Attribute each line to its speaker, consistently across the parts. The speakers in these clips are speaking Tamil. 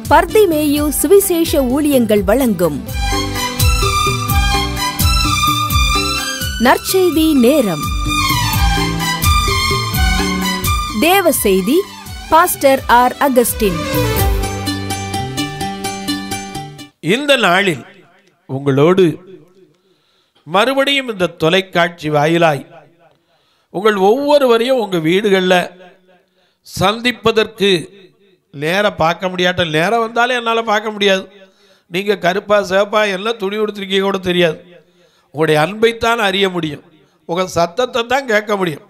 Speaker 1: பர்திமேயு சுவிசேஷ ஊழியங்கள் வழங்கும் நற்செய்தி நேரம் தேவ செய்தி பாஸ்டர் ஆர் அகஸ்டின்
Speaker 2: இந்த நாளில் உங்களோடு மறுபடியும் இந்த தொலைக்காட்சி வாயிலாய் உங்கள் ஒவ்வொருவரையும் உங்கள் வீடுகளில் சந்திப்பதற்கு நேரம் பார்க்க முடியாட்ட நேரம் வந்தாலே என்னால் பார்க்க முடியாது நீங்கள் கருப்பா சேப்பா எல்லாம் துணி கொடுத்துருக்கீங்க கூட தெரியாது உங்களுடைய அன்பைத்தான் அறிய முடியும் உங்கள் சத்தத்தை தான் கேட்க முடியும்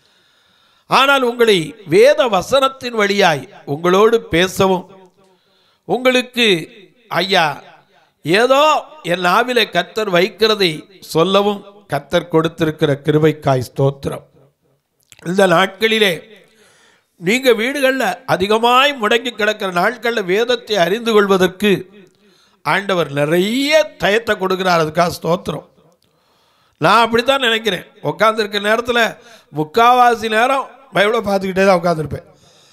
Speaker 2: ஆனால் உங்களை வேத வசனத்தின் வழியாய் உங்களோடு பேசவும் உங்களுக்கு ஐயா ஏதோ என் நாவிலே கத்தர் வைக்கிறதை சொல்லவும் கத்தர் கொடுத்திருக்கிற கிருபைக்காய் ஸ்தோத்திரம் இந்த நாட்களிலே நீங்க வீடுகளில் அதிகமாய் முடங்கி கிடக்கிற நாட்களில் வேதத்தை அறிந்து கொள்வதற்கு ஆண்டவர் நிறைய டயத்தை கொடுக்கிறார் அதுக்காக ஸ்தோத்திரம் நான் அப்படித்தான் நினைக்கிறேன் உட்காந்துருக்க நேரத்தில் முக்காவாசி நேரம் பைபிளை பார்த்துக்கிட்டே தான் உட்காந்துருப்பேன்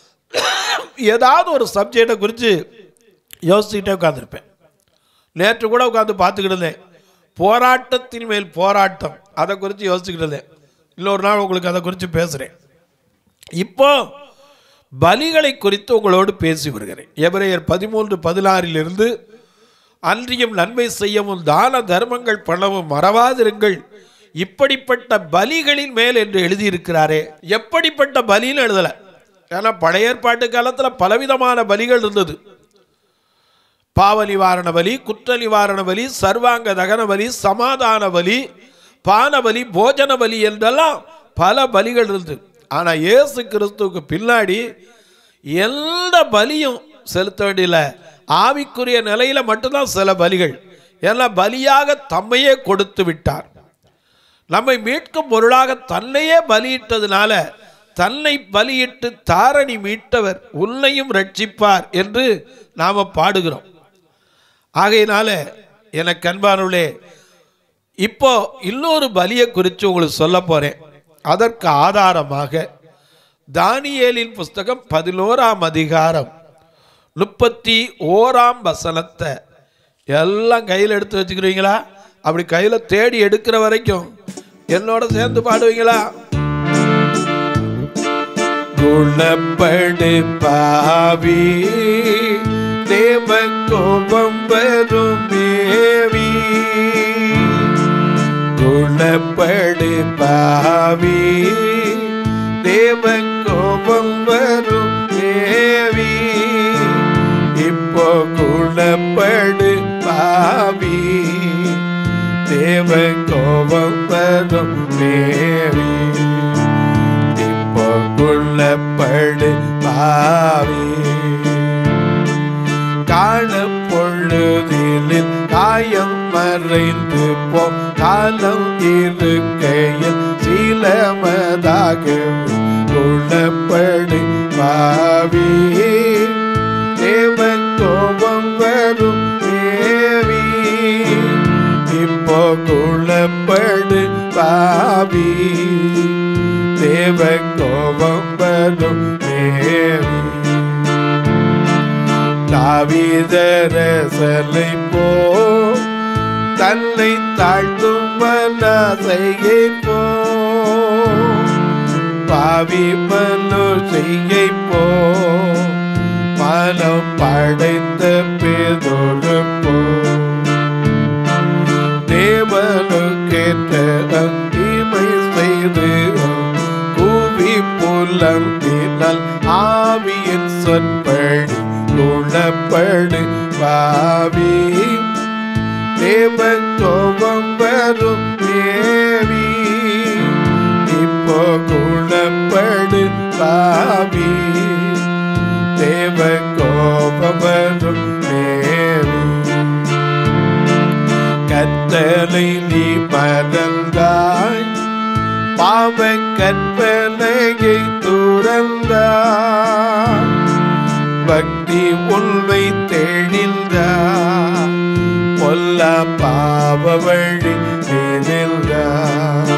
Speaker 2: ஏதாவது ஒரு சப்ஜெக்டை குறித்து யோசிச்சுக்கிட்டே உட்காந்துருப்பேன் நேற்று கூட உட்காந்து பார்த்துக்கிட்டு இருந்தேன் போராட்டத்தின் மேல் போராட்டம் அதை குறித்து யோசிச்சுக்கிட்டு இருந்தேன் இன்னொரு நாள் உங்களுக்கு அதை குறித்து பேசுகிறேன் இப்போ பலிகளை குறித்து உங்களோடு பேசி வருகிறேன் எபிரேயர் பதிமூன்று பதினாறிலிருந்து அன்றியும் நன்மை செய்யவும் தான தர்மங்கள் பண்ணவும் மறவாதிருங்கள் இப்படிப்பட்ட பலிகளின் மேல் என்று எழுதியிருக்கிறாரே எப்படிப்பட்ட பலின்னு எழுதலை ஏன்னா பழைய ஏற்பாட்டு காலத்தில் பலவிதமான பலிகள் இருந்தது பாவ நிவாரண பலி குற்ற நிவாரண பலி சர்வாங்க தகன பலி சமாதான பலி பான பலி போஜன பலி என்றெல்லாம் பல பலிகள் இருந்தது ஆனால் இயேசு கிறிஸ்துவுக்கு பின்னாடி எந்த பலியும் செலுத்த வேண்டியல ஆவிக்குரிய நிலையில் மட்டும்தான் சில பலிகள் எல்லாம் பலியாக தம்மையே கொடுத்து விட்டார் நம்மை மீட்கும் பொருளாக தன்னையே பலியிட்டதுனால தன்னை பலியிட்டு தாரணி மீட்டவர் உன்னையும் ரட்சிப்பார் என்று நாம் பாடுகிறோம் ஆகையினால எனக்கு அன்பானுள்ளே இப்போ இன்னொரு பலியை குறித்து உங்களுக்கு சொல்ல போறேன் அதற்கு ஆதாரமாக தானியேலின் புஸ்தகம் பதினோராம் அதிகாரம் முப்பத்தி ஓராம் வசனத்தை எல்லாம் கையில் எடுத்து வச்சுக்கிறீங்களா அப்படி கையில் தேடி எடுக்கிற வரைக்கும் என்னோட சேர்ந்து பாடுவீங்களா குணப்படு பாவி தேவ கோபம் வரும் தேவி குணப்படு பாவி தேவ கோபம் வரும் தேவி இப்போ குணப்படு பாவி தேவ கோபம் வரும் தேவி இப்போ குள்ளப்படு பாவி காண பொழுதிலில் காயம் மறைந்து போ காலம் இருக்கையில் சீலமதாக குள்ளப்படு பாவி தேவ கோபம் வரும் தேவி இப்போ குள்ளப்படு பாவி தேவ கோபம் வரும் தேவி தாவிதரசலை போ தன்னை தாழ்த்தும் மனசையை போ பாவி மனு செய்யை போ மனம் படைத்த பேதொரு போ தேவனுக்கேற்ற தீமை செய்து கூவி புலம்பினல் ஆவியின் சொற்படி குணப்படு பாவி தேவ கோபம் வரும் தேவி இப்போ குணப்படு பாவி தேவ கோபம் வரும் தேவி கத்தலை நீ மறந்தாய் பாவ கற்பனையை துறந்தாய் பக்தி உன்னை தெளிந்தார் பொல்ல பாவ வழி தெரிந்தார்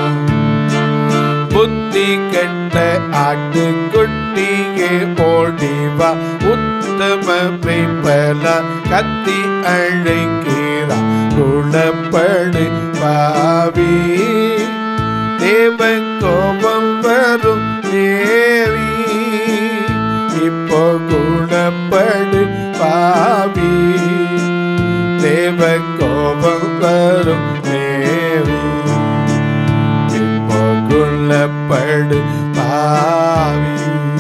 Speaker 2: புத்தி கெட்ட ஆட்டுக்குட்டியே ஓடிவா உத்த கோதும மேய்ப்பலா கத்தி அழைக்கிறா குளப்படு பாவி தேவ கோபம் வரும் தேவி இப்போ குணப்படு பாவி தேவ கோபம் வரும் தேவி இப்போ குணப்படு பாவி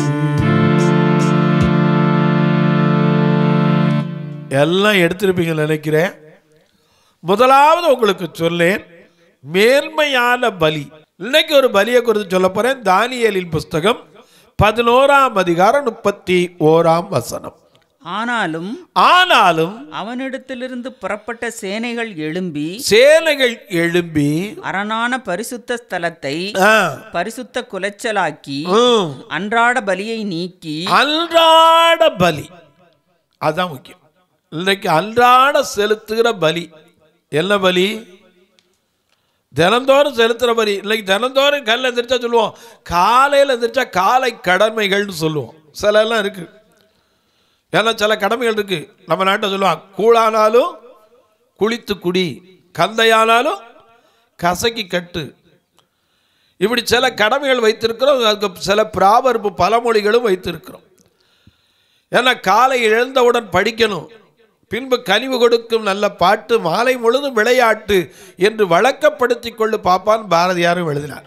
Speaker 2: எல்லாம் எடுத்திருப்பீங்கன்னு நினைக்கிறேன் முதலாவது உங்களுக்கு சொல்லேன் மேன்மையான பலி இன்னைக்கு ஒரு பலியை குறித்து சொல்ல போறேன் தானியேலின் புஸ்தகம் பதினோராம் அதிகாரம் முப்பத்தி ஓராம் வசனம்
Speaker 3: ஆனாலும்
Speaker 2: ஆனாலும்
Speaker 3: அவனிடத்திலிருந்து புறப்பட்ட சேனைகள் எழும்பி
Speaker 2: சேனைகள் எழும்பி
Speaker 3: அரணான பரிசுத்த ஸ்தலத்தை
Speaker 2: ஆ,
Speaker 3: பரிசுத்த குலைச்சலாக்கி
Speaker 2: ம்,
Speaker 3: அன்றாட பலியை நீக்கி
Speaker 2: அன்றாட பலி அதான் முக்கியம் இன்னைக்கு அன்றாட செலுத்துகிற பலி என்ன பலி தினந்தோறும் செலுத்துகிற பலி இன்னைக்கு தினந்தோறும் கல்ல எந்திரிச்சா சொல்லுவோம் காலையில் எந்திரிச்சா காலை கடமைகள்னு சொல்லுவோம் சில எல்லாம் இருக்கு ஏன்னா சில கடமைகள் இருக்கு நம்ம நாட்டை சொல்லுவாங்க கூழானாலும் குளித்து குடி கந்தையானாலும் கசக்கி கட்டு இப்படி சில கடமைகள் வைத்திருக்கிறோம் அதுக்கு சில பிராபர்பு பழமொழிகளும் வைத்திருக்கிறோம் ஏன்னா காலை எழுந்தவுடன் படிக்கணும் பின்பு கனிவு கொடுக்கும் நல்ல பாட்டு மாலை முழுதும் விளையாட்டு என்று வழக்கப்படுத்திக் கொள்ளு பாப்பான் பாரதியாரும் எழுதினார்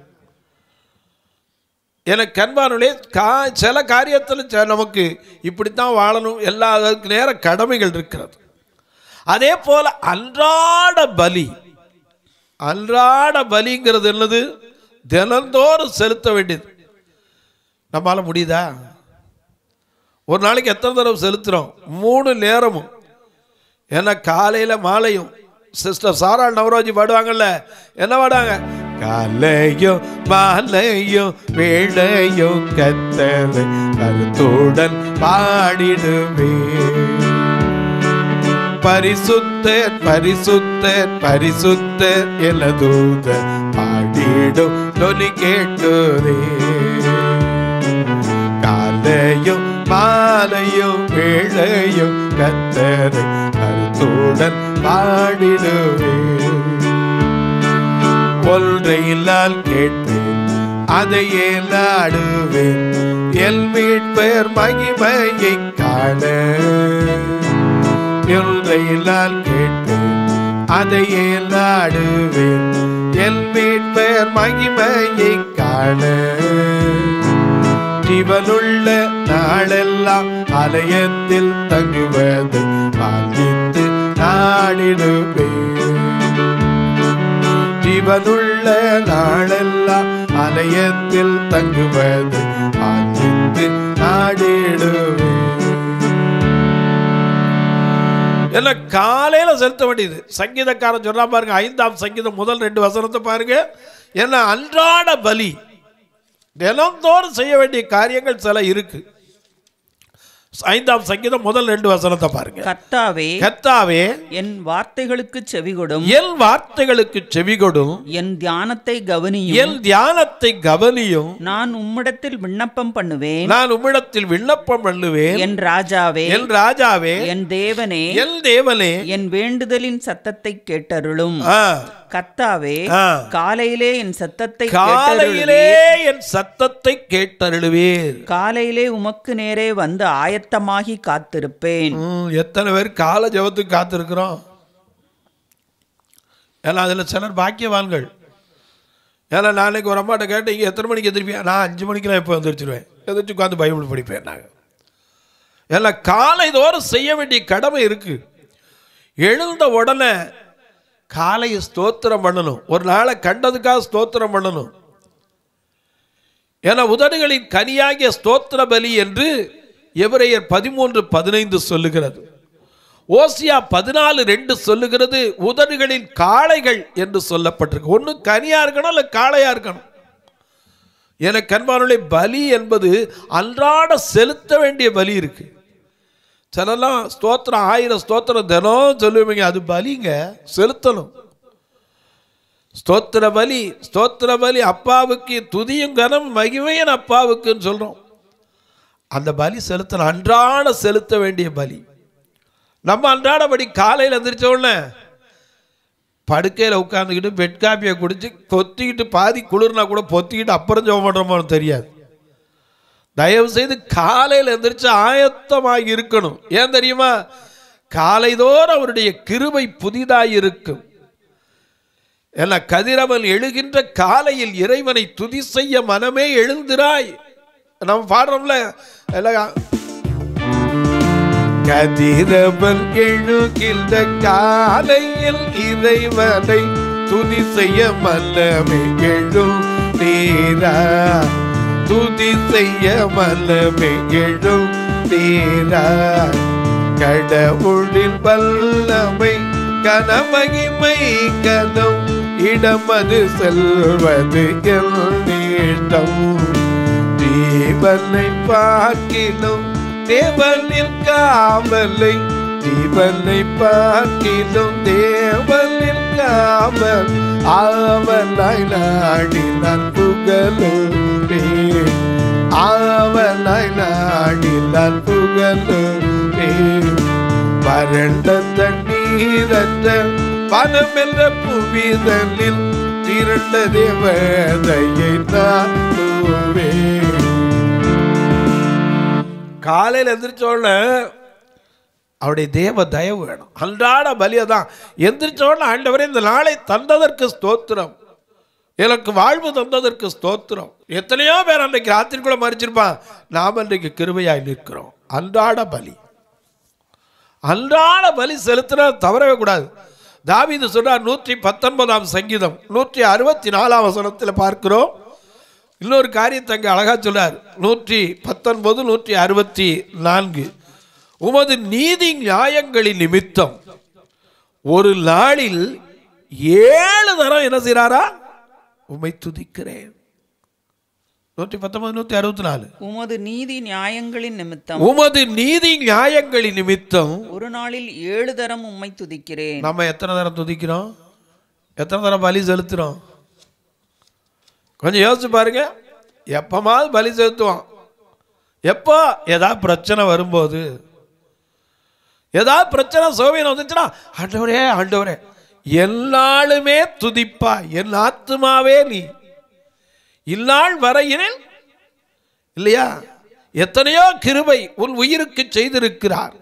Speaker 2: எனக்கு கண்பானுடைய கா சில காரியத்தில் ச- நமக்கு இப்படித்தான் வாழணும் எல்லா அதுக்கு நேர கடமைகள் இருக்கிறது அதே போல அன்றாட பலி அன்றாட பலிங்கிறது என்னது தினந்தோறும் செலுத்த வேண்டியது நம்மால முடியுதா ஒரு நாளைக்கு எத்தனை தடவை செலுத்துகிறோம் மூணு நேரமும் ஏன்னா காலையில் மாலையும் சிஸ்டர் சாரா நவரோஜி பாடுவாங்கல்ல என்ன பாடுவாங்க காலையும் மாலையும் வேளையும் கத்தரை கருத்துடன் பாடிடுவே பரிசுத்தர் பரிசுத்தர் பரிசுத்தர் எனதூத பாடிடும் தொலி கேட்டுதே காலையும் மாலையும் வேளையும் கத்தரை கருத்துடன் பாடிடுவே ஒன்றையில்லால் கேட்பேன் அதையே நாடுவேன் என் மீட்பர் மகிமையை காண ஒன்றையில்லால் கேட்பேன் அதையே நாடுவேன் என் மீட்பர் மகிமையை காண ஜீவனுள்ள நாளெல்லாம் ஆலயத்தில் தங்குவது வாழ்வித்து நாடிடுவேன் ஜீவனுள்ள நாளெல்லாம் ஆலயத்தில் தங்குவது வாழ்வித்து நாடிடுவேன் எல்லாம் காலையில செலுத்த வேண்டியது சங்கீதக்காரன் சொல்றா பாருங்க ஐந்தாம் சங்கீதம் முதல் ரெண்டு வசனத்தை பாருங்க ஏன்னா அன்றாட பலி தினந்தோறும் செய்ய வேண்டிய காரியங்கள் சில இருக்கு ஐந்தாம் சங்கீதம் முதல் ரெண்டு வசனத்தை பாருங்க
Speaker 3: கர்த்தாவே
Speaker 2: கர்த்தாவே
Speaker 3: என் வார்த்தைகளுக்கு செவிகொடும்
Speaker 2: என் வார்த்தைகளுக்கு செவிகொடும்
Speaker 3: என் தியானத்தை கவனியும்
Speaker 2: என் தியானத்தை கவனியும்
Speaker 3: நான் உம்மிடத்தில் விண்ணப்பம் பண்ணுவேன்
Speaker 2: நான் உம்மிடத்தில் விண்ணப்பம் பண்ணுவேன்
Speaker 3: என் ராஜாவே
Speaker 2: என் ராஜாவே
Speaker 3: என் தேவனே
Speaker 2: என் தேவனே
Speaker 3: என் வேண்டுதலின் சத்தத்தை கேட்டருளும்
Speaker 2: ஆ,
Speaker 3: கர்த்தாவே
Speaker 2: ஆ.
Speaker 3: காலையிலே என் சத்தத்தை
Speaker 2: காலையிலே
Speaker 3: கேட்டருளுவீர்.
Speaker 2: என் சத்தத்தை கேட்டருளுவீர்
Speaker 3: காலையிலே உமக்கு நேரே வந்து ஆயத்தமாகி காத்திருப்பேன்
Speaker 2: ம், எத்தனை பேர் கால ஜபத்துக்கு காத்திருக்கிறோம் ஏன்னா அதில் சிலர் பாக்கியவான்கள் ஏன்னா நாளைக்கு ஒரு அம்மாட்ட கேட்டு இங்கே எத்தனை மணிக்கு எதிர்ப்பியா நான் அஞ்சு மணிக்கெல்லாம் இப்போ வந்துருச்சுருவேன் எதிர்த்து உட்காந்து பைபிள் படிப்பேன் நாங்கள் ஏன்னா காலை தோறும் செய்ய வேண்டிய கடமை இருக்கு எழுந்த உடனே காலை ஸ்தோத்திரம் பண்ணணும் ஒரு நாளை கண்டதுக்காக ஸ்தோத்திரம் பண்ணணும் ஏன்னா உதடுகளின் கனியாகிய ஸ்தோத்திர பலி என்று எபிரேயர் பதிமூன்று பதினைந்து சொல்லுகிறது ஓசியா பதினாலு ரெண்டு சொல்லுகிறது உதடுகளின் காளைகள் என்று சொல்லப்பட்டிருக்கு ஒன்று கனியா இருக்கணும் இல்லை காளையா இருக்கணும் என கண்பானுடைய பலி என்பது அன்றாட செலுத்த வேண்டிய பலி இருக்கு சிலலாம் ஸ்தோத்திரம் ஆயிரம் ஸ்தோத்திரம் தினம் சொல்லுவீங்க அது பலிங்க செலுத்தணும் ஸ்தோத்திர பலி ஸ்தோத்திர பலி அப்பாவுக்கு துதியும் கனம் மகிமையின் அப்பாவுக்குன்னு சொல்றோம் அந்த பலி செலுத்தணும் அன்றாட செலுத்த வேண்டிய பலி நம்ம அன்றாடபடி காலையில் எந்திரிச்ச உடனே படுக்கையில் உட்காந்துக்கிட்டு பெட் காப்பியை குடிச்சு கொத்திக்கிட்டு பாதி குளிர்னா கூட பொத்திக்கிட்டு அப்புறம் ஜெபம் பண்ணுறோமோன்னு தெரியாது தயவு செய்து காலையில் எந்திரிச்சு ஆயத்தமாக இருக்கணும் ஏன் தெரியுமா காலைதோறும் அவருடைய கிருபை புதிதாய் இருக்கும் என கதிரவன் எழுகின்ற காலையில் இறைவனை துதி செய்ய மனமே எழுந்திராய் நம்ம பாடுறோம்ல எல்லாம் கதிரவன் எழுகின்ற காலையில் இறைவனை துதி செய்ய மன்னமே எழும் நீரா துதி செய்ய மன்னமே எழும் நீரா கடவுளின் வல்லமை கனமகிமை கனம் இடமது செல்வது எல் நீட்டம் ஜீவனை பார்க்கிலும் தேவனில் காவலை ஜீவனை பார்க்கிலும் தேவனில் காவல் ஆவலாய் நாடி நான் புகழுமே ஆவலாய் நாடி நான் புகழுமே வறண்ட தண்ணீரற்ற பணமென்ற புவிதலில் திரண்ட தேவதையை நாடுவே காலையில் எந்திரிச்ச உடனே அவருடைய தேவ தயவு வேணும் அன்றாட பலியை தான் எந்திரிச்ச உடனே ஆண்டவரே இந்த நாளை தந்ததற்கு ஸ்தோத்திரம் எனக்கு வாழ்வு தந்ததற்கு ஸ்தோத்திரம் எத்தனையோ பேர் அன்றைக்கு ராத்திரி கூட மறிச்சிருப்பான் நாம் அன்றைக்கு கிருபையாய் நிற்கிறோம் அன்றாட பலி அன்றாட பலி செலுத்தினா தவறவே கூடாது தாவீது சொல்றார் நூற்றி பத்தொன்பதாம் சங்கீதம் நூற்றி அறுபத்தி நாலாம் வசனத்தில் பார்க்கிறோம் இன்னொரு காரியத்தை அங்கே அழகா சொல்றார் நூற்றி பத்தொன்பது நூற்றி அறுபத்தி நான்கு உமது நீதி நியாயங்களின் நிமித்தம் ஒரு நாளில் ஏழு தரம் என்ன செய்றாரா உம்மை துதிக்கிறேன் நூற்றி பத்தொன்பது நூற்றி அறுபத்தி நாலு
Speaker 3: உமது நீதி நியாயங்களின் நிமித்தம்
Speaker 2: உமது நீதி நியாயங்களின் நிமித்தம்
Speaker 3: ஒரு நாளில் ஏழு தரம் உம்மை துதிக்கிறேன்
Speaker 2: நம்ம எத்தனை தரம் துதிக்கிறோம் எத்தனை தரம் பலி செலுத்துறோம் கொஞ்சம் யோசிச்சு பாருங்க எப்பமாவது பலி செலுத்துவோம் எப்போ ஏதாவது பிரச்சனை வரும்போது ஏதாவது பிரச்சனை சோவியம் வந்துச்சுன்னா ஆண்டவரே ஆண்டவரே எல்லாளுமே துதிப்பா என் ஆத்துமாவே நீ இந்நாள் வரையினில் இல்லையா எத்தனையோ கிருபை உன் உயிருக்கு செய்திருக்கிறார்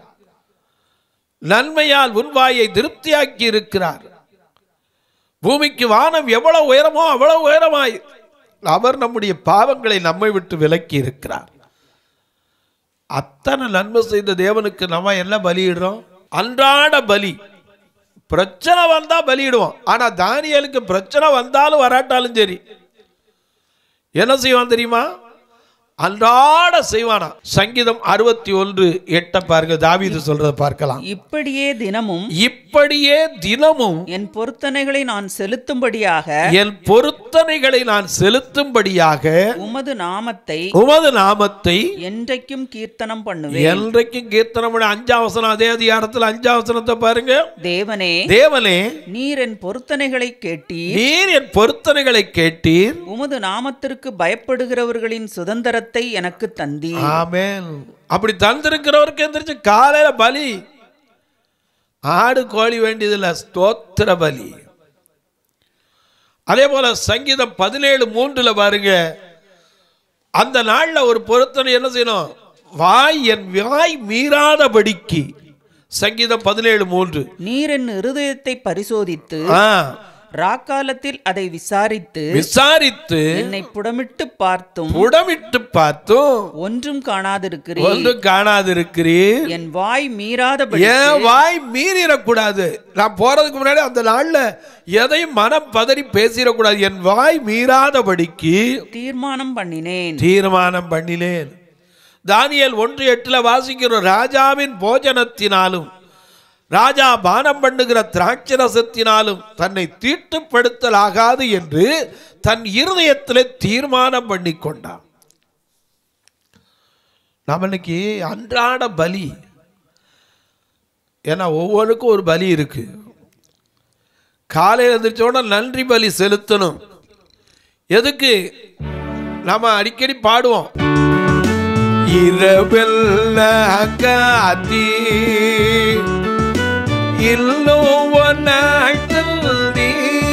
Speaker 2: நன்மையால் உன் வாயை திருப்தியாக்கி இருக்கிறார் பூமிக்கு வானம் எவ்வளவு உயரமோ அவ்வளவு உயரமாய் அவர் நம்முடைய பாவங்களை நம்மை விட்டு விலக்கி இருக்கிறார் அத்தனை நன்மை செய்த தேவனுக்கு நம்ம என்ன பலியிடுறோம் அன்றாட பலி பிரச்சனை வந்தா பலியிடுவோம் ஆனா தானியலுக்கு பிரச்சனை வந்தாலும் வராட்டாலும் சரி என்ன செய்வான் தெரியுமா அன்றாட செய்வானா சங்கீதம் அறுபத்தி ஒன்று எட்ட பாருங்க தாவீது சொல்றத பார்க்கலாம்
Speaker 3: இப்படியே தினமும்
Speaker 2: இப்படியே தினமும்
Speaker 3: என் பொருத்தனைகளை நான் செலுத்தும்படியாக
Speaker 2: என் பொருத்தனைகளை நான் செலுத்தும்படியாக
Speaker 3: உமது நாமத்தை
Speaker 2: உமது நாமத்தை
Speaker 3: என்றைக்கும் கீர்த்தனம் பண்ணுவேன்
Speaker 2: என்றைக்கும் கீர்த்தனம் பண்ண அஞ்சாம் வசனம் அதே அதிகாரத்தில் அஞ்சாம் வசனத்தை பாருங்க
Speaker 3: தேவனே
Speaker 2: தேவனே
Speaker 3: நீர் என் பொருத்தனைகளை கேட்டீர்
Speaker 2: நீர் என் பொருத்தனைகளை கேட்டீர்
Speaker 3: உமது நாமத்திற்கு பயப்படுகிறவர்களின் சுதந்திரத்தை எனக்கு தந்தீர்
Speaker 2: ஆமென் அப்படி தந்திருக்கிறவருக்கு எந்திரிச்சு காலையில பலி ஆடு கோழி வேண்டியதில்லை ஸ்தோத்திர பலி அதே போல சங்கீதம் பதினேழு மூன்றுல பாருங்க அந்த நாள்ல ஒரு பொருத்தனை என்ன செய்யணும் வாய் என் வாய் மீறாதபடிக்கு சங்கீதம் பதினேழு மூன்று
Speaker 3: நீர் என் இருதயத்தை பரிசோதித்து
Speaker 2: ஆ,
Speaker 3: ராக்காலத்தில் அதை விசாரித்து
Speaker 2: விசாரித்து
Speaker 3: என்னை புடமிட்டு பார்த்தும்
Speaker 2: புடமிட்டு பார்த்தும்
Speaker 3: ஒன்றும் காணாதிருக்கிறீர்
Speaker 2: ஒன்றும் காணாதிருக்கிறீர்
Speaker 3: என் வாய் மீறாதபடி
Speaker 2: என் வாய் மீறிடக்கூடாது நான் போறதுக்கு முன்னாடி அந்த நாள்ல எதையும் மனம் பதறி பேசிடக்கூடாது என் வாய் மீறாதபடிக்கு
Speaker 3: தீர்மானம் பண்ணினேன்
Speaker 2: தீர்மானம் பண்ணினேன் தானியேல் ஒன்று எட்டுல வாசிக்கிறோம் ராஜாவின் போஜனத்தினாலும் ராஜா பானம் பண்ணுகிற திராட்சரசத்தினாலும் தன்னை தீட்டுப்படுத்தலாகாது என்று தன் இருதயத்திலே தீர்மானம் பண்ணி கொண்டான் நம்ம இன்னைக்கு அன்றாட பலி ஏன்னா ஒவ்வொன்றுக்கும் ஒரு பலி இருக்கு காலையில் எழுந்திரிச்சோட நன்றி பலி செலுத்தணும் எதுக்கு நாம அடிக்கடி பாடுவோம் இரவெல்ல காத்தி இன்னும் நாட்டி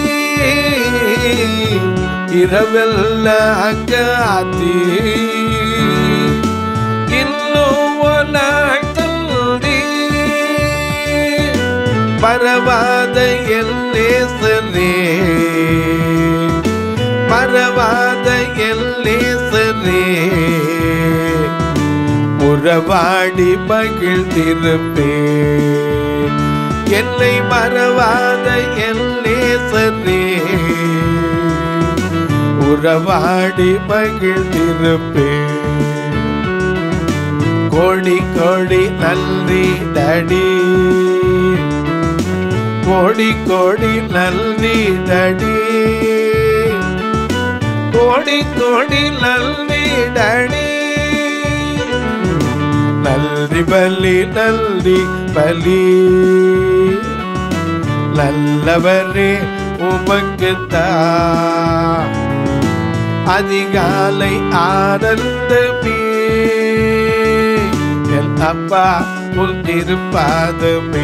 Speaker 2: இரவெல்ல காத்தி இன்னும் நாட்டி பரவாத என் நேசனே பரவாத என் நேசனே உறவாடி மகிழ்ந்திருப்பே என்னை மறவாத என் நேசனே உறவாடி மகிழ்ந்திருப்பே கோடி கோடி நன்றி டடி கோடி கோடி நன்றி டடி கோடி கோடி நன்றி டடி நன்றி பலி நன்றி பலி நல்லவரே உமக்கு அதிகாலை ஆனந்தமே என் அப்பா உன் திருப்பாதமே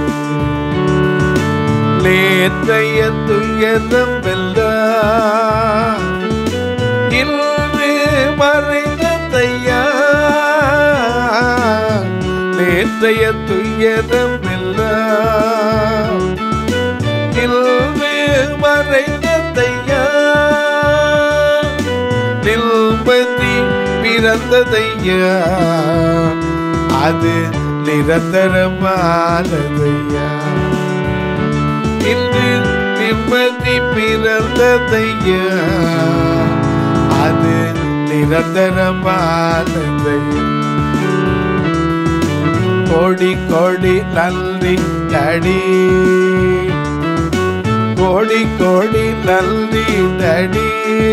Speaker 2: நேற்றைய துயரம் எல்லாம் இன்று மறைந்ததையா நேற்றைய துயரம் எல்லாம் இன்று மறைந்ததையா நில்பதி பிறந்ததையா அது நிரந்தரமானதையா இன்று நிம்மதி பிறந்ததையா அது நிரந்தரமானதையா கோடி கோடி நன்றி டடி கோடி கோடி நன்றி டடி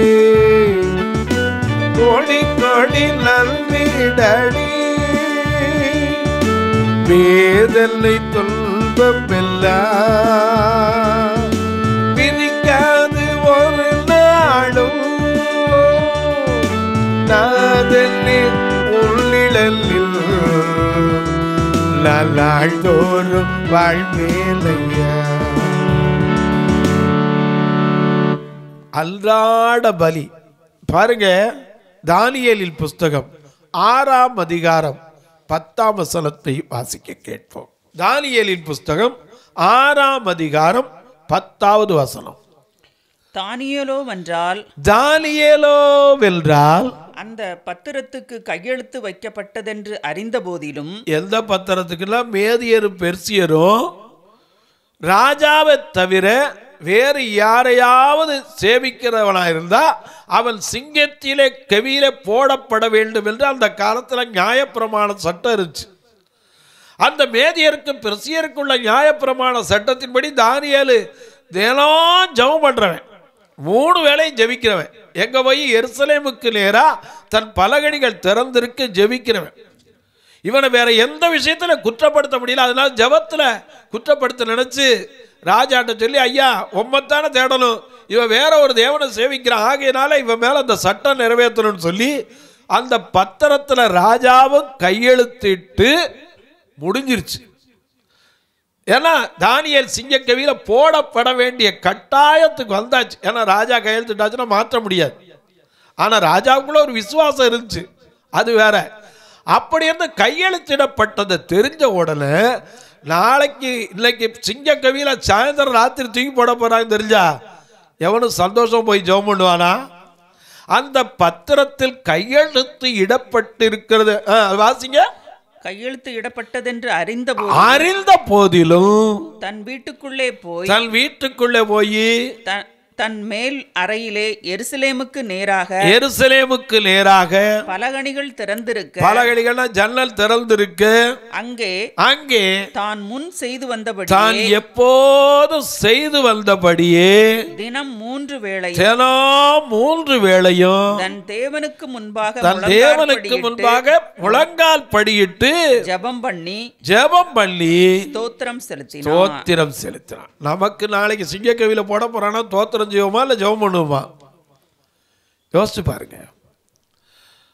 Speaker 2: கோடி கோடி நன்றி டடி வேதனை துன்பமெல்லாம் பிரிக்காது ஒரு நாளும் நாதனே உள்ளிடலில் நாள்தோறும் வாழ்வேலையா அன்றாட பலி பாருங்க தானியேலின் புஸ்தகம் ஆறாம் அதிகாரம் பத்தாம் வசனத்தை வாசிக்க கேட்போம் தானியேலின் புஸ்தகம் ஆறாம் அதிகாரம் பத்தாவது வசனம்
Speaker 3: தானியலோ வென்றால்
Speaker 2: தானியேலோ வென்றால்
Speaker 3: அந்த பத்திரத்துக்கு கையெழுத்து வைக்கப்பட்டதென்று அறிந்த போதிலும்
Speaker 2: எந்த பத்திரத்துக்குலாம் மேதியரும் பெர்சியரும் ராஜாவை தவிர வேறு யாரையாவது சேவிக்கிறவனா இருந்தா அவன் சிங்கத்திலே கவியிலே போடப்பட வேண்டும் என்று அந்த காலத்தில் நியாயப்பிரமாண சட்டம் இருந்துச்சு அந்த மேதியருக்கும் பெர்சியருக்குள்ள நியாயப்பிரமாண சட்டத்தின்படி தானியேலு தினம் ஜெபம் பண்றவன் மூணு வேளையும் ஜெபிக்கிறவன் எங்க போய் எருசலேமுக்கு நேரா தன் பலகணிகள் திறந்திருக்கு ஜெபிக்கிறவன் இவனை வேற எந்த விஷயத்துல குற்றப்படுத்த முடியல அதனால ஜெபத்துல குற்றப்படுத்த நினைச்சு ராஜாட்ட சொல்லி ஐயா உம்மத்தானே தேடணும் இவன் வேற ஒரு தேவனை சேவிக்கிறான் ஆகையினால இவன் மேல அந்த சட்டம் நிறைவேற்றணும்னு சொல்லி அந்த பத்திரத்துல ராஜாவும் கையெழுத்திட்டு முடிஞ்சிருச்சு ஏன்னா தானியல் சிங்கக்கவியில போடப்பட வேண்டிய கட்டாயத்துக்கு வந்தாச்சு ஏன்னா ராஜா கையெழுத்திட்டாச்சுன்னா மாற்ற முடியாது ஆனா ராஜாவுக்குள்ள ஒரு விசுவாசம் இருந்துச்சு அது வேற அப்படி இருந்து கையெழுத்திடப்பட்டதை தெரிஞ்ச உடனே நாளைக்கு இன்னைக்கு சிங்கக்கவியில சாயந்தரம் ராத்திரி தூக்கி போட போறாங்க தெரிஞ்சா எவனும் சந்தோஷம் போய் ஜெபம் பண்ணுவானா அந்த பத்திரத்தில் கையெழுத்து இடப்பட்டிருக்கிறது ஆ, அது வாசிங்க
Speaker 3: கையெழுத்து இடப்பட்டதென்று அறிந்த போது
Speaker 2: அறிந்த போதிலும்
Speaker 3: தன் வீட்டுக்குள்ளே போய்
Speaker 2: தன் வீட்டுக்குள்ளே போய்
Speaker 3: தன் தன் மேல் அறையிலே எருசலேமுக்கு நேராக
Speaker 2: எருசலேமுக்கு நேராக
Speaker 3: பலகணிகள் திறந்திருக்க
Speaker 2: பலகடிகள்னா ஜன்னல் திறந்திருக்கு
Speaker 3: அங்கே
Speaker 2: அங்கே
Speaker 3: தான் முன் செய்து
Speaker 2: தான்
Speaker 3: வந்தபடி
Speaker 2: எப்போதும் செய்து வந்தபடியே
Speaker 3: தினம் மூன்று வேளை
Speaker 2: தினம் மூன்று வேளையும்
Speaker 3: தன் தேவனுக்கு முன்பாக
Speaker 2: தன்
Speaker 3: முழங்கால்
Speaker 2: தேவனுக்கு
Speaker 3: படியிட்டு
Speaker 2: முன்பாக முழங்கால் படியிட்டு
Speaker 3: ஜெபம் பண்ணி
Speaker 2: ஜெபம் பண்ணி
Speaker 3: ஸ்தோத்திரம் செலுத்தினார்
Speaker 2: தோத்திரம் செலுத்தினான் நமக்கு நாளைக்கு சிங்கக்கவியில போட போறானா தோத்திரம் செய்வோமா இல்ல ஜெபம் பண்ணுவோமா யோசிச்சு பாருங்க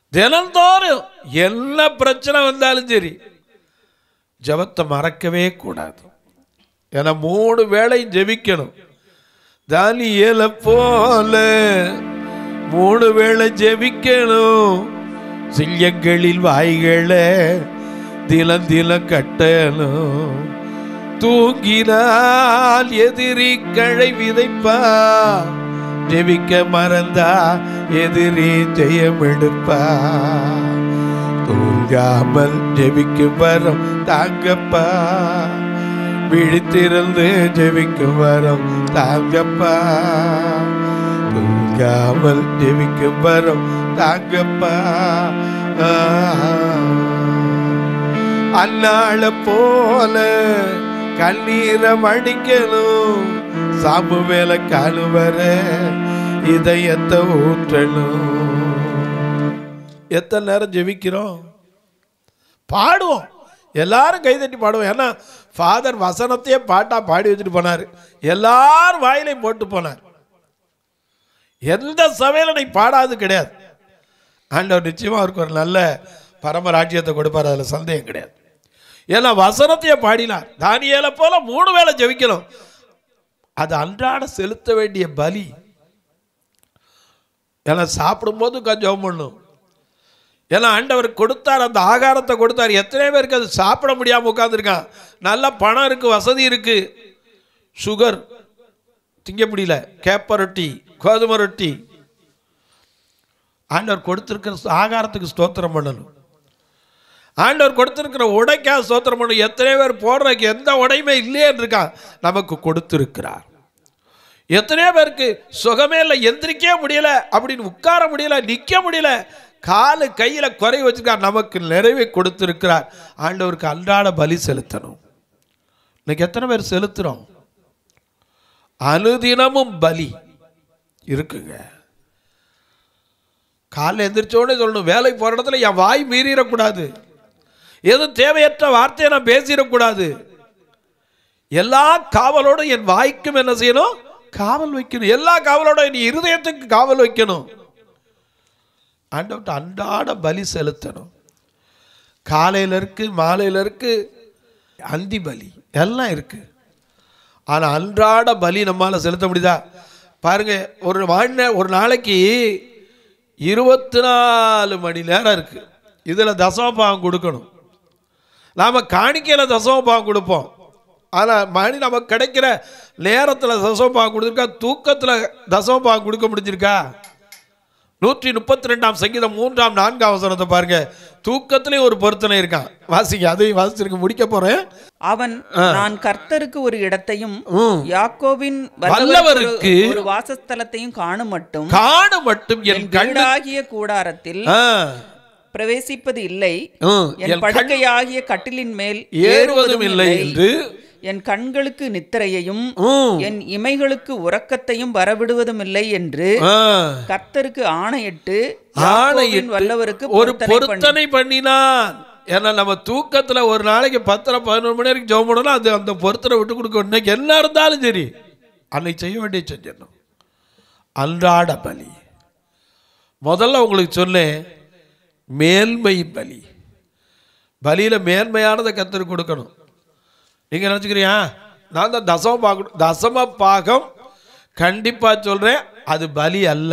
Speaker 2: தினந்தோறும் என்ன பிரச்சனை வந்தாலும் சரி ஜெபத்தை மறக்கவே கூடாது ஏன்னா மூணு வேளை ஜெபிக்கணும் தானியேல போல மூணு வேளை ஜெபிக்கணும் சிங்கங்களில் வாய்களை தினம் தினம் கட்டணும் தூங்கினால் எதிரி கழை விதைப்பா ஜெபிக்க மறந்தா எதிரி ஜெயம் எடுப்பா தூங்காமல் ஜெபிக்கும் வரம் தாங்கப்பா விழித்திருந்து ஜெபிக்கும் வரம் தாங்கப்பா தூங்காமல் ஜெபிக்கும் வரம் தாங்கப்பா அன்னாள போல கண்ணீரை வடிக்கணும் சாம்பு மேல கழுவற இதயத்தை ஊற்றணும் எத்தனை நேரம் ஜெபிக்கிறோம் பாடுவோம் எல்லாரும் கைதட்டி பாடுவோம் ஏன்னா ஃபாதர் வசனத்தையே பாட்டா பாடி வச்சுட்டு போனார் எல்லாரும் வாயிலையும் போட்டு போனார் எந்த சபையில நீ பாடாது கிடையாது ஆண்டவர் நிச்சயமா அவருக்கு ஒரு நல்ல பரமராஜ்யத்தை கொடுப்பார் அதில் சந்தேகம் கிடையாது ஏன்னா வசனத்தையே பாடினார் தானியேல போல மூணு வேளை ஜெபிக்கணும் அது அன்றாட செலுத்த வேண்டிய பலி ஏன்னா சாப்பிடும்போது கொஞ்சம் பண்ணும் ஏன்னா ஆண்டவர் கொடுத்தார் அந்த ஆகாரத்தை கொடுத்தார் எத்தனை பேருக்கு அது சாப்பிட முடியாமல் உட்காந்துருக்கான் நல்ல பணம் இருக்கு வசதி இருக்கு சுகர் திங்க முடியல கேப்ப ரொட்டி கோதுமை ரொட்டி ஆண்டவர் கொடுத்துருக்கிற ஆகாரத்துக்கு ஸ்தோத்திரம் பண்ணணும் ஆண்டவர் கொடுத்துருக்கிற உடைக்கா ஸ்தோத்திரம் பண்ணணும் எத்தனை பேர் போடுறதுக்கு எந்த உடையுமே இல்லையேன்னு இருக்கான் நமக்கு கொடுத்துருக்கிறார் எத்தனையோ பேருக்கு சுகமே இல்லை எந்திரிக்கவே முடியல அப்படின்னு உட்கார முடியல நிற்க முடியல காலு கையில் குறை வச்சிருக்கார் நமக்கு நிறைவை கொடுத்திருக்கிறார் ஆண்டவருக்கு அன்றாட பலி செலுத்தணும் இன்னைக்கு எத்தனை பேர் செலுத்துறோம் அனுதினமும் பலி இருக்குங்க காலைல எந்திரிச்சோடனே சொல்லணும் வேலைக்கு போகிற இடத்துல என் வாய் மீறிடக்கூடாது எதுவும் தேவையற்ற வார்த்தையை நான் பேசிடக்கூடாது எல்லா காவலோடும் என் வாய்க்கும் என்ன செய்யணும் காவல் வைக்கணும் எல்லா காவலோட என் இருதயத்துக்கு காவல் வைக்கணும் ஆண்டவர்கிட்ட அன்றாட பலி செலுத்தணும் காலையில் இருக்கு மாலையில் இருக்கு அந்தி பலி எல்லாம் இருக்கு ஆனால் அன்றாட பலி நம்மால் செலுத்த முடியுதா பாருங்க ஒரு வாழ்நே ஒரு நாளைக்கு இருபத்தி நாலு மணி நேரம் இருக்கு இதில் தசமபாகம் கொடுக்கணும் நாம் காணிக்கையில் தசமபாகம் கொடுப்போம் ஆனால் மணி நமக்கு கிடைக்கிற நேரத்தில் தசமபாகம் கொடுத்துருக்கா தூக்கத்தில் தசமபாகம் கொடுக்க முடிஞ்சிருக்கா நூற்றி முப்பத்தி ரெண்டாம் சங்கீதம் மூன்றாம் நான்காம் வசனத்தை பாருங்க தூக்கத்திலேயும் ஒரு பொருத்தனை இருக்கான் வாசிங்க அதையும் வாசிச்சிருக்க முடிக்க போறேன்
Speaker 3: அவன் நான் கர்த்தருக்கு ஒரு இடத்தையும்
Speaker 2: ம்.
Speaker 3: யாக்கோபின்
Speaker 2: வல்லவருக்கு
Speaker 3: வல்லவருக்கு ஒரு வாசஸ்தலத்தையும் காணும் மட்டும்
Speaker 2: காண மட்டும் என்
Speaker 3: என்
Speaker 2: கண்ணு
Speaker 3: வீடாகிய கூடாரத்தில்
Speaker 2: ஆ,
Speaker 3: பிரவேசிப்பது இல்லை
Speaker 2: ம்,
Speaker 3: என்
Speaker 2: என் கண்
Speaker 3: படுக்கையாகிய கட்டிலின் மேல்
Speaker 2: ஏறுவதும் இல்லை என்று
Speaker 3: என் கண்களுக்கு நித்திரையையும்
Speaker 2: ம்,
Speaker 3: என் இமைகளுக்கு உறக்கத்தையும் வரவிடுவதும் இல்லை என்று
Speaker 2: ஆ,
Speaker 3: கர்த்தருக்கு ஆணையிட்டு
Speaker 2: ஆணையிட்டு
Speaker 3: யாக்கோபின் வல்லவருக்கு
Speaker 2: ஒரு
Speaker 3: பொருத்தனை பண்ணி-
Speaker 2: பொருத்தனை பண்ணினான் ஏன்னா நம்ம தூக்கத்துல ஒரு நாளைக்கு பத்தரை பதினொரு மணி வரைக்கும் ஜெபம் பண்ணணும் அது அந்த பொருத்தனை விட்டு கொடுக்க இன்னைக்கு என்ன இருந்தாலும் சரி அன்னைக்கு செய்ய வேண்டிய செஞ்சிடணும் அன்றாட பலி முதல்ல உங்களுக்கு சொன்னேன் மேன்மை பலி பலியில மேன்மையானதை கத்தருக்கு கொடுக்கணும் நீங்க நினச்சிக்கிறியா நான் தான் தசம பாகம் தசம பாகம் கண்டிப்பா சொல்றேன் அது பலி அல்ல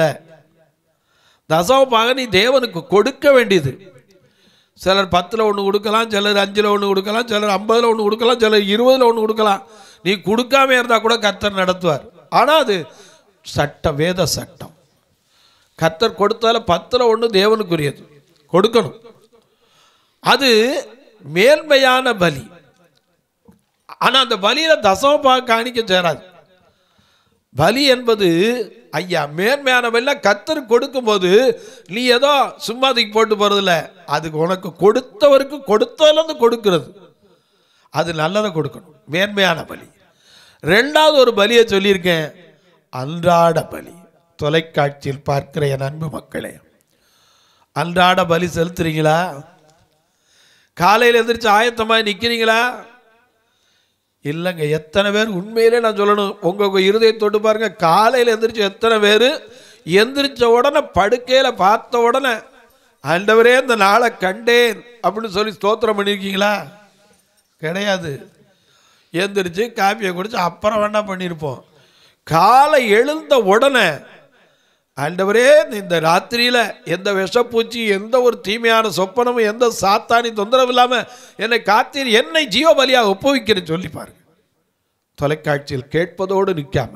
Speaker 2: தசம பாகம் நீ தேவனுக்கு கொடுக்க வேண்டியது சிலர் பத்தில் ஒன்று கொடுக்கலாம் சிலர் அஞ்சில் ஒன்று கொடுக்கலாம் சிலர் ஐம்பதில் ஒன்று கொடுக்கலாம் சிலர் இருபதில் ஒன்று கொடுக்கலாம் நீ கொடுக்காம இருந்தால் கூட கர்த்தர் நடத்துவார் ஆனால் அது சட்டம் வேத சட்டம் கர்த்தர் கொடுத்தால பத்தில் ஒன்று தேவனுக்குரியது கொடுக்கணும் அது மேன்மையான பலி ஆனால் அந்த பலியில் தசம காணிக்க சேராது பலி என்பது ஐயா மேன்மையான பலினா கத்தர் கொடுக்கும்போது நீ ஏதோ சும்மா அதுக்கு போட்டு போறதில்ல அதுக்கு உனக்கு கொடுத்தவருக்கு கொடுத்ததுலேருந்து கொடுக்கிறது அது நல்லதை கொடுக்கணும் மேன்மையான பலி ரெண்டாவது ஒரு பலியை சொல்லியிருக்கேன் அன்றாட பலி தொலைக்காட்சியில் பார்க்கிற என் அன்பு மக்களே அன்றாட பலி செலுத்துறீங்களா காலையில் எந்திரிச்சு ஆயத்தமாக நிற்கிறீங்களா இல்லைங்க எத்தனை பேர் உண்மையிலே நான் சொல்லணும் உங்க உங்க இருதயம் தொட்டு பாருங்க காலையில் எந்திரிச்சு எத்தனை பேர் எந்திரிச்ச உடனே படுக்கையில் பார்த்த உடனே ஆண்டவரே இந்த நாளை கண்டேன் அப்படின்னு சொல்லி ஸ்தோத்திரம் பண்ணியிருக்கீங்களா கிடையாது எந்திரிச்சு காப்பியை குடிச்சு அப்புறம் வேணா பண்ணியிருப்போம் காலை எழுந்த உடனே ஆண்டவரே இந்த ராத்திரியில் எந்த விஷப்பூச்சி எந்த ஒரு தீமையான சொப்பனமும் எந்த சாத்தானி தொந்தரவு இல்லாமல் என்னை காத்தீர் என்னை ஜீவபலியாக ஒப்புவிக்கிறேன்னு சொல்லி பாருங்க தொலைக்காட்சியில் கேட்பதோடு நிற்காம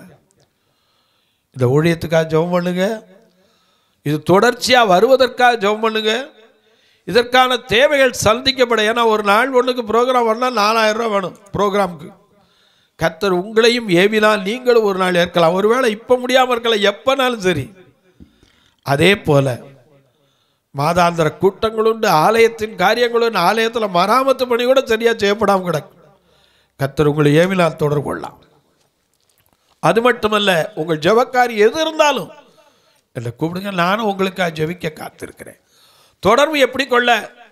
Speaker 2: இந்த ஊழியத்துக்காக ஜெபம் பண்ணுங்க இது தொடர்ச்சியாக வருவதற்காக ஜெபம் பண்ணுங்க இதற்கான தேவைகள் சந்திக்கப்பட ஏன்னா ஒரு நாள் ஒன்றுக்கு ப்ரோக்ராம் பண்ணால் நாலாயிரம் ரூபா வேணும் ப்ரோக்ராமுக்கு கத்தர் உங்களையும் ஏவினால் நீங்களும் ஒரு நாள் ஏற்கலாம் ஒருவேளை இப்போ முடியாமல் இருக்கலாம் எப்போனாலும் சரி அதே போல மாதாந்திர கூட்டங்கள் உண்டு ஆலயத்தின் காரியங்கள் உண்டு ஆலயத்தில் மராமத்து பணி கூட சரியாக செய்யப்படாமல் கிடக்கும் கத்தர் உங்களை ஏவினால் தொடர்பு கொள்ளலாம் அது மட்டுமல்ல உங்கள் ஜெபக்காரி எது இருந்தாலும் என்னை கூப்பிடுங்க நானும் உங்களுக்காக ஜெபிக்க காத்திருக்கிறேன் தொடர்பு எப்படி கொள்ள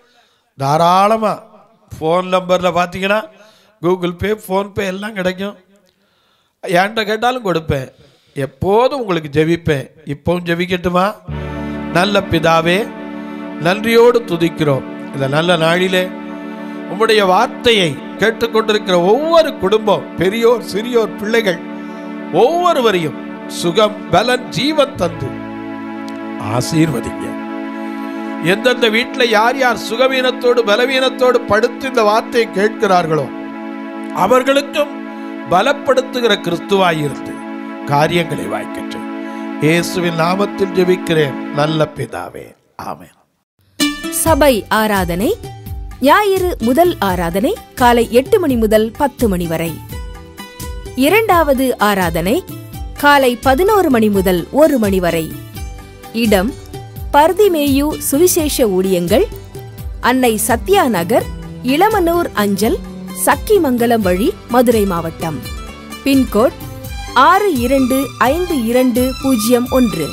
Speaker 2: தாராளமாக ஃபோன் நம்பரில் பார்த்தீங்கன்னா கூகுள் பே ஃபோன்பே எல்லாம் கிடைக்கும் என்கிட்ட கேட்டாலும் கொடுப்பேன் எப்போதும் உங்களுக்கு ஜெபிப்பேன் இப்போவும் ஜெபிக்கட்டுமா நல்ல பிதாவே நன்றியோடு துதிக்கிறோம் இந்த நல்ல நாளிலே உம்முடைய வார்த்தையை கேட்டுக்கொண்டிருக்கிற ஒவ்வொரு குடும்பம் பெரியோர் சிறியோர் பிள்ளைகள் ஒவ்வொருவரையும் சுகம் பலன் ஜீவன் தந்து ஆசீர்வதிங்க எந்தெந்த வீட்டில் யார் யார் சுகவீனத்தோடு பலவீனத்தோடு படுத்து இந்த வார்த்தையை கேட்கிறார்களோ அவர்களுக்கும் பலப்படுத்துகிற கிறிஸ்துவாயிருந்து காரியங்களை வாய்க்கற்று இயேசுவின் நாமத்தில் ஜெபிக்கிறேன் நல்ல பிதாவே ஆமென்
Speaker 1: சபை ஆராதனை ஞாயிறு முதல் ஆராதனை காலை எட்டு மணி முதல் பத்து மணி வரை இரண்டாவது ஆராதனை காலை பதினோரு மணி முதல் ஒரு மணி வரை இடம் பர்திமேயு சுவிசேஷ ஊழியங்கள் அன்னை சத்யா நகர் இளமனூர் அஞ்சல் சக்கிமங்கலம் வழி மதுரை மாவட்டம் பின்கோட் ஆறு இரண்டு ஐந்து இரண்டு பூஜ்ஜியம் ஒன்று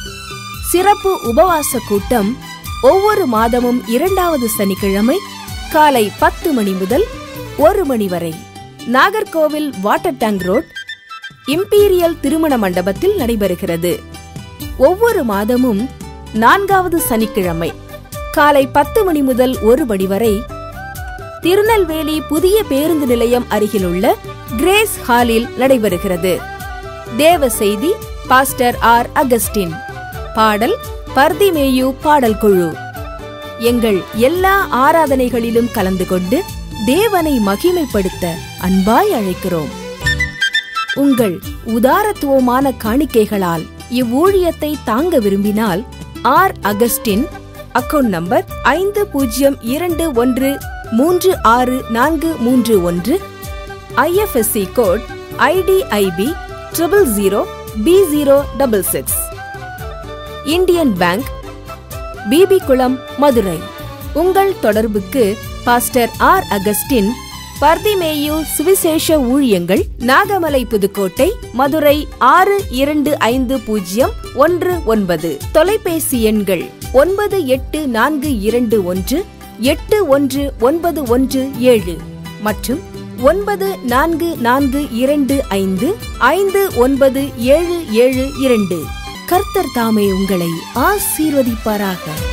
Speaker 1: சிறப்பு உபவாச கூட்டம் ஒவ்வொரு மாதமும் இரண்டாவது சனிக்கிழமை காலை பத்து மணி முதல் ஒரு மணி வரை Nagercoil water tank road imperial திருமண மண்டபத்தில் நடைபெறுகிறது ஒவ்வொரு மாதமும் நான்காவது சனிக்கிழமை காலை பத்து மணி முதல் ஒரு மணி வரை திருநெல்வேலி புதிய பேருந்து நிலையம் அருகிலுள்ள கிரேஸ் ஹாலில் நடைபெறுகிறது தேவ செய்தி பாஸ்டர் ஆர் அகஸ்டின் பாடல் பர்திமேயு பாடல் குழு எங்கள் எல்லா ஆராதனைகளிலும் கலந்து கொண்டு தேவனை மகிமைப்படுத்த அன்பாய் அழைக்கிறோம் உங்கள் உதாரத்துவமான காணிக்கைகளால் இவ்வூழியத்தை தாங்க விரும்பினால் ஆர் அகஸ்டின் அக்கவுண்ட் நம்பர் ஐந்து பூஜ்ஜியம் இரண்டு ஒன்று மூன்று ஆறு நான்கு மூன்று ஒன்று IFSC code IDIB triple zero B zero double six Indian bank BB Kulam Madurai உங்கள் தொடர்புக்கு பாஸ்டர் ஆர் அகஸ்டின் பர்திமேயு சுவிசேஷ ஊழியங்கள் நாகமலை புதுக்கோட்டை மதுரை ஆறு இரண்டு ஐந்து பூஜ்ஜியம் ஒன்று ஒன்பது தொலைபேசி எண்கள் ஒன்பது எட்டு நான்கு இரண்டு ஒன்று எட்டு ஒன்று ஒன்பது ஒன்று ஏழு மற்றும் ஒன்பது நான்கு நான்கு இரண்டு ஐந்து ஐந்து ஒன்பது ஏழு ஏழு இரண்டு கர்த்தர் தாமே உங்களை ஆசீர்வதிப்பாராக